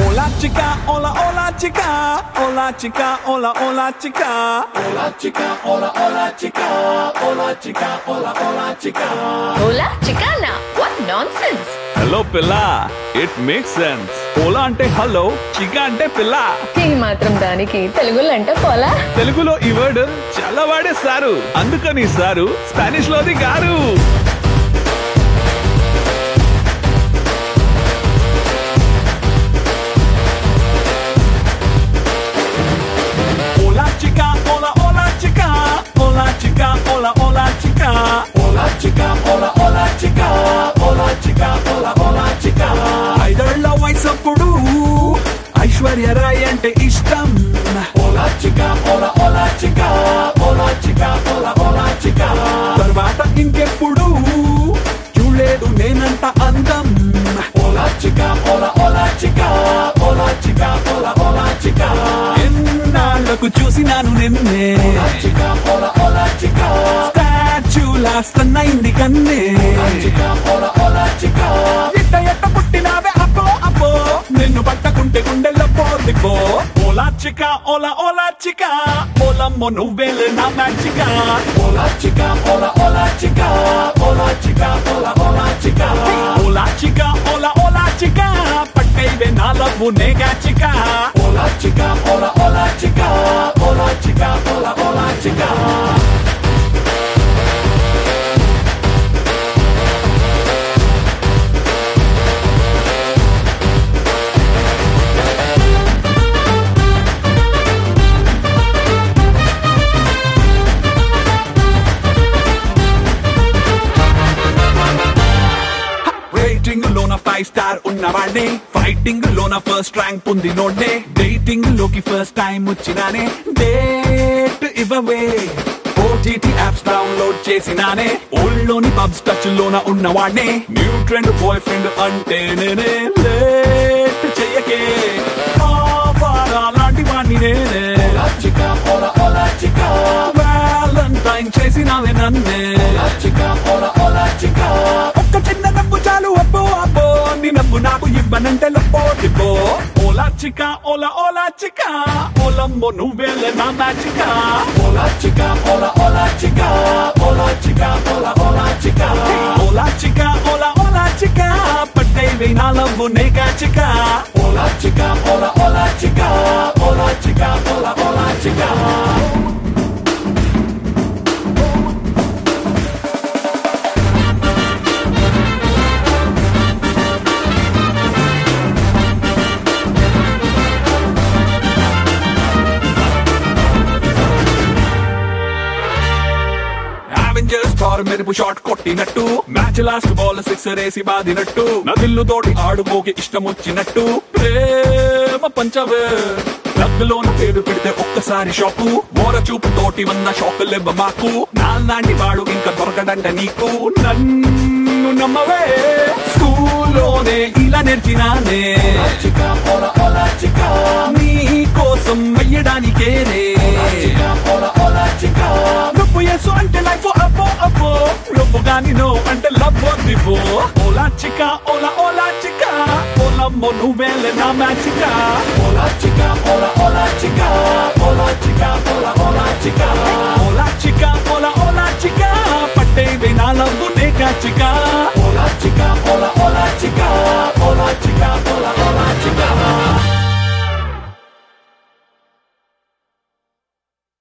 Hola chica, hola, hola chica. Hola chica, hola, hola chica. Hola chica, hola, hola chica. Hola chica, hola, hola chica. ఓలా చికానా what nonsense hello పిల్ల it make sense ఓలా అంటే hello చికా అంటే పిల్ల ఈ మాత్రం దానికి తెలుగులో అంటే పోలా తెలుగులో ఈ వర్డ్ చాలా వాడేస్తారు అందుకని సారు స్పానిష్ లోది గారు Hola chica, hola, hola chica. Hola chica, hola, hola chica. Hola chica, hola, hola chica. Hola chica, hola, hola chica. ఐదేళ్ల వయసప్పుడు ఐశ్వర్య రాయ్ అంటే ఇష్టం ఓలా చికా ఓలా ఓలా చికా ఓలా చికా ఓలా ఓలా చికా తర్వాత ఇంకెప్పుడు చూడలేదు నేనంత అందం ఓలా చికా ఓలా ఓలా చికా ఓలా చికా ఓలా ఓలా చికా ఎన్నాళ్ళకు చూసినాను నిన్నే చికా ఓలా ఓలా చికా స్టాచ్యూ లాస్ట్ అయింది కన్నే చికా ఓలా ఓలా చికా ఎట్ట ఎట్ట పుట్టినావే అప్పో అప్పో నిన్ను పట్టకుంటే గుండెల్లో పోదిపో ఓలా చిక ఓలా ఓలా చిక ఓలమ్మో నువ్వేలే నా మ్యాచిక ఓలా చిక ఓలా ఓలా చిక ఓలా చిక ఓలా ఓలా చిక ఓలా చిక ఓలా ఓలా చిక పట్టైవే నా లవ్వు నేగా చిక ఓలా చిక ఓలా ఓలా చిక ఓలా చిక ఓలా ఓలా చిక రేటింగ్ లోన ఫైవ్ స్టార్ ఉన్నవాడే ఫైటింగ్ లోన ఫస్ట్ ర్యాంక్ పొందినోడే డేటింగ్ లోకి ఫస్ట్ టైం వచ్చినానే డేట్ ఇవ్వవే ఓటీటీ యాప్స్ డౌన్లోడ్ చేసినానే ఊళ్ళోని పబ్స్ టచ్ లోన ఉన్నవాడే న్యూ ట్రెండ్ బాయ్ ఫ్రెండ్ అంటే నేనే లేట్ చెయ్యకే ఆవారా లాంటి వాణ్ణి నేనే వ్యాలంటైన్ చేసినావే నన్నే ఒక్క చిన్న నవ్వు చాలు అబ్బో అబ్బో నీ నవ్వు నాకు ఇవ్వనంటే లప్పో దిబ్బో ఓలా చిక ఓలా ఓలా చిక ఓలమ్మో నువ్వేలే నా మ్యాచిక ఓలా చిక ఓలా ఓలా చిక ఓలా చిక ఓలా ఓలా చిక ఓలా చిక ఓలా ఓలా చిక పట్టైవే నా లవ్వు నేగా చిక ఓలా చిక ఓలా ఓలా చిక ఓలా చిక ఓలా ఓలా చిక అవెంజర్స్ థార్ మెరుపు షాట్ కొట్టినట్టు మ్యాచ్ లాస్ట్ బాల్ సిక్సర్ వేసి బాదినట్టు నదిల్లు తోటి ఆడుకోకి ఇష్టం వచ్చినట్టు ప్రేమ పంచవే రగ్గులోన పేరు పెడితే ఒక్కసారి షాకు మోర చూపు తోటి వన్న షాకులెవ్వ మాకు నాలాంటి వాడు ఇంకా దొరకడంట నీకు నన్ను నమ్మవే స్కూల్లోనే ఇలా నేర్చినానే నీ కోసం వెయ్యడానికేనే నువ్వు ఎసు అంటే లైఫ్ అబ్బో అబ్బో నువ్వు గాని నో అంటే లవ్ దివ్వు ఓలా చిక ఓలా ఓలా చిక ఓలమ్మో నువ్వేలే నా మ్యాచిక ఓలా చిక ఓలా ఓలా చిక ఓలా చిక ఓలా ఓలా చిక ఓలా చిక ఓలా ఓలా చిక పట్టేవి నా లవ్వు నేగా చిక ఓలా చిక ఓలా ఓలా చిక ఓలా చిక ఓలా ఓలా చిక